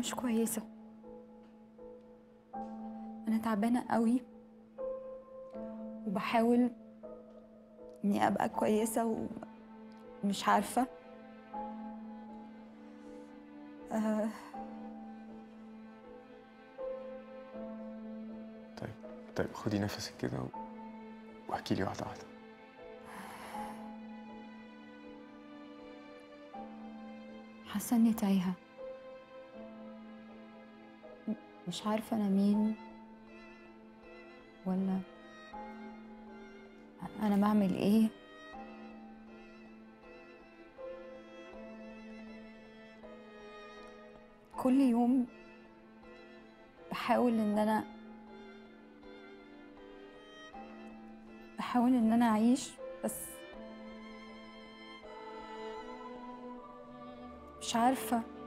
مش كويسة أنا تعبانة قوي وبحاول إني أبقى كويسة ومش عارفة آه طيب طيب خدي نفسك كده و... واحكي لي واحده واحده حاسة إني تايهة م- مش عارفة أنا مين ولا أنا بعمل إيه كل يوم بحاول إن أنا بحاول إن أنا أعيش بس مش عارفة